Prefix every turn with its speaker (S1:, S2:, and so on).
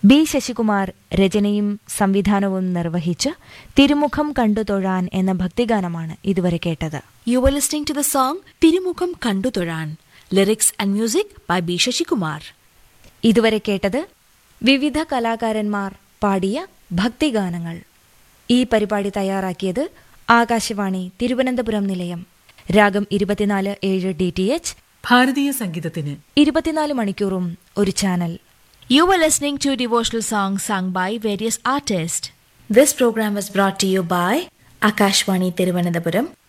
S1: B Sasikumar രചനയും സംവിധാനവും നിർവഹിച്ച് തിരുമുഖം കണ്ടു തൊഴാൻ എന്ന ഭക്തിഗാനമാണ് ഇതുവരെ കേട്ടത്
S2: You were listening to the song Tirumukam Kandu Thoran. Lyrics and music by B. Shashikumar.
S1: ഇതുവരെ കേട്ടത് വിവിധ കലാകാരന്മാർ പാടിയ ഭക്തിഗാനങ്ങൾ ഈ പരിപാടി തയ്യാറാക്കിയത് ആകാശവാണി തിരുവനന്തപുരം നിലയം രാഗം ഇരുപത്തിനാല് ഏഴ് ഡി ടി എച്ച്
S3: ഭാരതീയ സംഗീതത്തിന്
S1: ഇരുപത്തിനാല് മണിക്കൂറും ഒരു channel
S2: You were listening to devotional songs sung by various artists. This program was brought to you by Akashwani Tiruvananthapuram